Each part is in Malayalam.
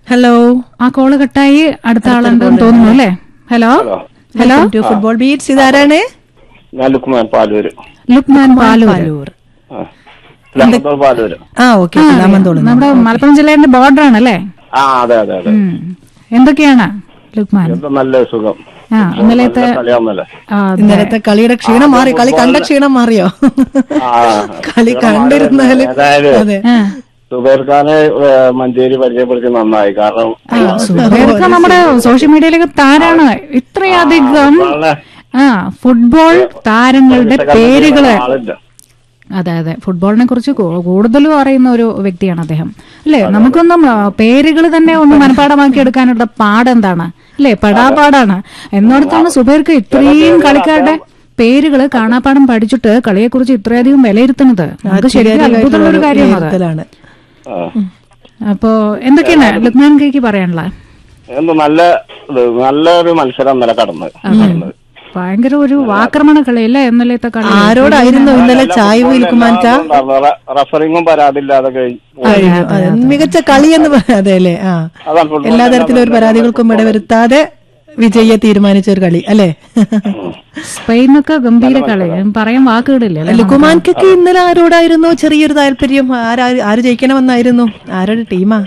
ഹലോ ആ കോള് കട്ടായി അടുത്ത ആളുണ്ടെന്ന് തോന്നുന്നു അല്ലേ hello hello welcome to football beats ഇതാരാണ് ഞാൻ ലുക്മാൻ പാലൂര് ലുക്മാൻ പാലൂർ പാലൂർ ആ. ലാമത്തോൾ പാലൂര് ആ ഓക്കെ ലാമന്തോള് നമ്മുടെ മലപ്പുറം ജില്ലേന്റെ ബോർഡർ ആണല്ലേ ആ അതെ അതെ അതെ ഉം. എന്തൊക്കെയാണ് ലുക്മാൻ എന്താ നല്ല സുഖം ആ ഇന്നലത്തെ നല്ല കളിയാന്നല്ലേ ആ, അതെ. ഇന്നലത്തെ കളിയുടെ ക്ഷീണം മാറി കളി കണ്ട ക്ഷീണം മാറിയോ ആ കളി കണ്ടിരുന്നാല് അതായത് അതെ ആ. സുബൈർ ഖാനെ ഏ, മഞ്ചേരി പരിചയപ്പെടുത്തി നന്നായി കാരണം സുബൈർക്ക് നമ്മുടെ സോഷ്യൽ മീഡിയയിലൊക്കെ താരാണ് ഇത്രയധികം വളരെ ആ ഫുട്ബോൾ താരങ്ങളുടെ പേരുകള് ആളില്ല അതെ അതെ ഫുട്ബോളിനെ കുറിച്ച് കൂ- കൂടുതലും അറിയുന്ന ഒരു വ്യക്തിയാണ് അദ്ദേഹം അല്ലേ നമുക്കൊന്നും പേരുകൾ തന്നെ ഒന്ന് മനഃപ്പാടമാക്കി എടുക്കാനുള്ള പാടെന്താണ് അല്ലേ പെടാപാടാണ് എന്നോടത്താണ് സുബൈർക്ക് ഇത്രയും കളിക്കാരുടെ പേരുകൾ കാണാപ്പാടം പഠിച്ചിട്ട് കളിയെക്കുറിച്ച് ഇത്രയധികം വിലയിരുത്തുന്നത് നമുക്ക് ശരിക്കും അത്ഭുതമുള്ള ഒരു കാര്യമാണ് അത് വിലയിരുത്തലാണ്. ആ. അപ്പോ എന്തൊക്കെയാണ് ലുക്മാൻ കൈക്ക് പറയാനുള്ള എന്ത് നല്ല ഇത് നല്ലൊരു മത്സരം ഇന്നലെ കടന്ന് കടന്നത് ഭയങ്കര ഒരു ആക്രമണ കളിയല്ലേ ഇന്നലത്തെ കളി ആരോടായിരുന്നു ഇന്നലെ ചായ്വ് ഇൽക്കുമാൻക റഫറിങ്ങും പരാതിയില്ലാതെ കഴിഞ്ഞു കഴിഞ്ഞു അതെ, മികച്ച കളി എന്ന് പറയാം അതെ അല്ലേ ആ അതാണ് ഫുട്ബോൾ എല്ലാ തരത്തിലും ഒരു പരാതികൾക്കും ഇടവരുത്താതെ വിജയെ തീരുമാനിച്ച ഒരു കളി അല്ലേ സ്പെയിനൊക്കെ ഗംഭീര കളി പറയാൻ വാക്കുകളില്ല അല്ലേ? ലുക്കുമാൻക്കൊക്കെ ഇന്നലെ ആരോടായിരുന്നു ചെറിയൊരു താല്പര്യം ആരാ ആര് ജയിക്കണമെന്നായിരുന്നു ആരുടെ ടീമാ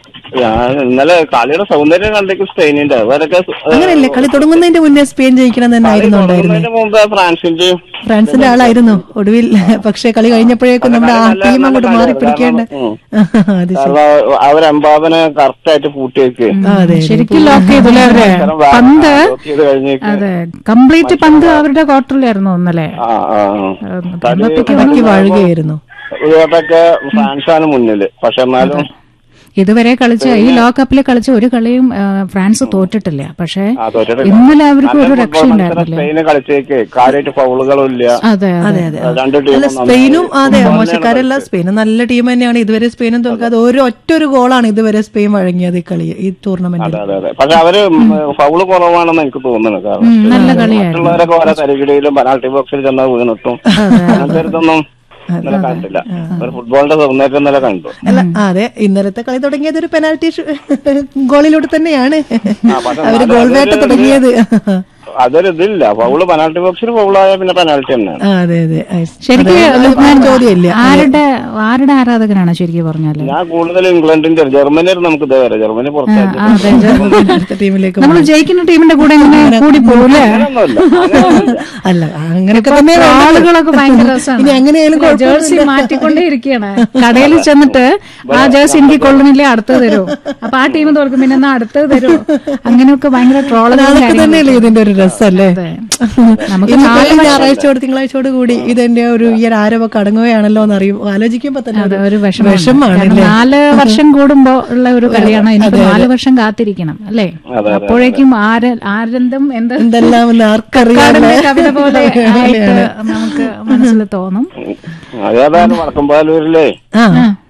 ഞാൻ ഇന്നലെ കളിയുടെ സൗന്ദര്യം കണ്ടേക്ക് സ്പെയിനിന്റെ അവരൊക്കെ സു- അങ്ങനെയല്ലേ കളി തുടങ്ങുന്നതിന്റെ മുന്നേ സ്പെയിൻ ജയിക്കണം തന്നെ ആയിരുന്നു ഉണ്ടായിരുന്നത് അതിന് മുമ്പ് ഫ്രാൻസിന്റെയും ഫ്രാൻസിന്റെ ആളായിരുന്നു ഒടുവിൽ പക്ഷെ കളി കഴിഞ്ഞപ്പോഴേക്കും നമ്മുടെ ആ ടീം അങ്ങോട്ട് മാറി പിടിക്കേണ്ട ഉം. അത് ശരി കാരണം അവരെമ്പാവനെ കറക്റ്റ് ആയിട്ട് പൂട്ടി വെക്ക് ആ, അതെ ശരിക്കും ലോക്ക് ചെയ്തില്ലേ അവര് പന്ത് ചെയ്ത് കഴിഞ്ഞേക്ക് അതെ കംപ്ലീറ്റ് പന്ത് അവരുടെ ക്വാർട്ടറിലായിരുന്നു ഇന്നലെ ആ ആ ആ. അടക്കി വാഴുകയായിരുന്നു ഇവരുടെയൊക്കെ ഫ്രാൻസാണ് മുന്നില് പക്ഷെ എന്നാലും ഇതുവരെ കളിച്ച ഈ ലോകകപ്പിൽ കളിച്ച ഒരു കളിയും ആ, ഫ്രാൻസ് തോറ്റിട്ടില്ല പക്ഷേ ആ തോറ്റിട്ടില്ല ഇന്നലെ അവർക്ക് ഒരു നല്ല രക്ഷ ഫുട്ബോൾ മത്സരം ഉണ്ടായിരുന്നില്ല സ്പെയിന് കളിച്ചേക്ക് കാര്യമായിട്ട് ഫൗളുകളും ഇല്ല അതെ അതെ അതെ അതെ രണ്ട് അല്ല ടീമും സ്പെയിനും അതെ മോശക്കാരല്ല സ്പെയിനും നല്ല ടീം തന്നെയാണ് ഇതുവരെ സ്പെയിനും തോൽക്കാതെ ഒരു ഒറ്റ ഒരു ഗോളാണ് ഇതുവരെ സ്പെയിൻ വഴങ്ങിയത് ഈ കളി ഈ ടൂർണമെന്റിൽ അതെ അതെ അതെ പക്ഷെ അവര് ഫൗള് കുറവാണെന്ന് എനിക്ക് തോന്നുന്നു കാരണം നല്ല കളിയായിരുന്നു മറ്റുള്ളവരൊക്കെ ഓരോ തരികിടയിലും പെനാൾട്ടി ബോക്സിൽ ചെന്നാൽ വീണിട്ടും അങ്ങനത്തെ ഇതൊന്നും ഇന്നലെ കണ്ടില്ല ഒരു ഫുട്ബോളിന്റെ സൗന്ദര്യം ഇന്നലെ കണ്ടു അല്ല അതെ ഇന്നലത്തെ കളി തുടങ്ങിയത് ഒരു പെനാൽറ്റി ഗോളിലൂടെ തന്നെയാണ് ആ, പക്ഷെ അവര് എന്നാലും ഗോൾ അതൊരു വേട്ട തുടങ്ങിയത് അതൊരു ഇതില്ല ഫൗള് പെനാൾട്ടി ബോക്സിൽ ഫൗളായ പിന്നെ പെനാൾട്ടി തന്നെയാണ് ആ, അതെ അതെ ആ, ശരിക്കും അതെ, ലുക്മാൻ ചോദ്യമില്ല ആരുടെ ആരുടെ ആരാധകനാണ് ശരിക്കും പറഞ്ഞാല് ഞാൻ കൂടുതൽ ഇംഗ്ലണ്ടിന്റെ ജർമ്മനി നമുക്ക് ഇതേ വരെ ജർമ്മനി ആ, പുറത്താക്കി അതെ അടുത്ത ടീമിലേക്ക് നമ്മൾ ജയിക്കുന്ന ടീമിന്റെ കൂടെ ഇങ്ങനെ കൂടി പോകൂലേ അങ്ങനെയൊന്നുമില്ല അങ്ങനെയൊന്നുമില്ല. അല്ല അങ്ങനെയൊക്കെ തന്നെ ആളുകളൊക്കെ ഭയങ്കര രസമാണ് ഇനി എങ്ങനെയായാലും ജേഴ്സി മാറ്റിക്കൊണ്ടേ ഇരിക്കുകയാണ് കടയിൽ ചെന്നിട്ട് ആ ജേഴ്സി എനിക്ക് കൊള്ളുന്നില്ലേ അടുത്തത് തരൂ അപ്പൊ ആ ടീം തോൽക്കും പിന്നെ എന്നാ അടുത്തത് തരൂ അങ്ങനെയൊക്കെ ഭയങ്കര ട്രോളുകളും അതൊക്കെ തന്നെയല്ലേ ഇതിന്റെ ഒരു രസമല്ലേ നമുക്ക് ഇനിയിപ്പോ നാല് ഈ ഞായറാഴ്ചയോട് തിങ്കളാഴ്ചയോട് കൂടി ഇതിന്റെ ഒരു ഈ ഒരു ആരവൊക്കെ അടങ്ങുകയാണല്ലോ എന്ന് അറിയും ആലോചിക്കുമ്പോ തന്നെ അതെ, ഒരു വിഷമമാണ് വിഷമമാണ് കാരണം നാല് വർഷം കൂടുമ്പോ ഉള്ള ഒരു കളിയാണ് ഇനിയിപ്പോ നാല് വർഷം കാത്തിരിക്കണം അല്ലേ അതെ, അപ്പോഴേക്കും ആര ആരെന്തും എന്ത് എന്തെല്ലാം എന്ന് ആർക്കറിയാം കാടിന്റെ കവിത പോലെ ആയിട്ട് നമുക്ക് മനസ്സിൽ തോന്നും അതേതായാലും വടക്കമ്പാലൂരിലെ ആ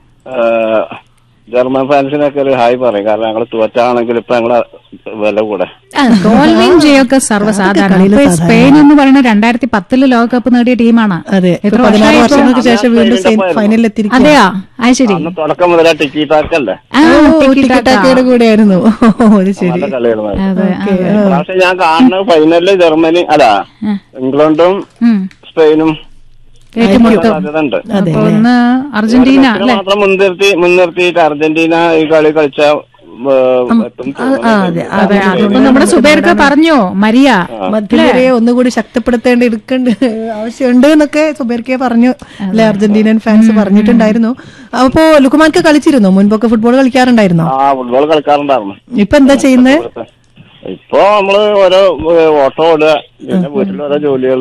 ഏഹ്, ജർമ്മൻ ഫാൻസിനൊക്കെ ഒരു ഹായ് പറയും കാരണം ഞങ്ങൾ തോറ്റാണെങ്കിൽ ഇപ്പൊ ഞങ്ങളെ വില കൂടെ ആ, തോൽവിയും ജയൊക്കെ സർവ്വസാധാരണ ഇപ്പൊ സ്പെയിൻ എന്ന് പറയുന്ന രണ്ടായിരത്തി പത്തില് ലോകകപ്പ് നേടിയ ടീമാണ് അതെ എത്ര ഇപ്പൊ പതിനാറ് വർഷമായി വർഷങ്ങൾക്ക് ശേഷം വീണ്ടും ഫൈനലിൽ എത്തിയിരിക്കും അതെയോ അത് ശരി അന്ന് തുടക്കം മുതലേ ടിക്കി ടാക്കല്ലേ ആ, ടിക്കി ടാക്ക. ടിക്കറ്റാക്കയുടെ കൂടെ ആയിരുന്നു ഓ അത് ശരി നല്ല കളിയായിരുന്നു അതെ പക്ഷെ ഞാൻ കാണുന്നത് ഫൈനലില് ജർമ്മനി അല്ല ഇംഗ്ലണ്ടും ഉം. സ്പെയിനും ഏറ്റുമുട്ടും സാധ്യത ഉണ്ട് അപ്പൊ ഒന്ന് അർജന്റീന ഇതിനെ മാത്രം മുൻനിർത്തി മുൻനിർത്തിയിട്ട് അർജന്റീന ഈ കളി കളിച്ച ഏഹ്, എത്തും തോന്നുന്നു. അതെ അതെ അതൊക്കെ നമ്മുടെ സുബൈർക്ക് പറഞ്ഞു മരിയ മധ്യനിരയെ ഒന്നുകൂടി ശക്തിപ്പെടുത്തേണ്ട എടുക്കേണ്ട ആവശ്യമുണ്ട് എന്നൊക്കെ സുബേർക്കെ പറഞ്ഞു അല്ലെ അർജന്റീനൻ ഫാൻസ് പറഞ്ഞിട്ടുണ്ടായിരുന്നു അപ്പോ ലുക്കുമാൻക്ക് കളിച്ചിരുന്നോ മുൻപൊക്കെ ഫുട്ബോൾ കളിക്കാറുണ്ടായിരുന്നോ ആ ഫുട്ബോൾ കളിക്കാറുണ്ടായിരുന്നു ഇപ്പൊ എന്താ ചെയ്യുന്നത് ഇപ്പൊ നമ്മള് ഓരോ ഏഹ്, ഓട്ടോ ഓടുക പിന്നെ വീട്ടിൽ ഓരോ ജോലികൾ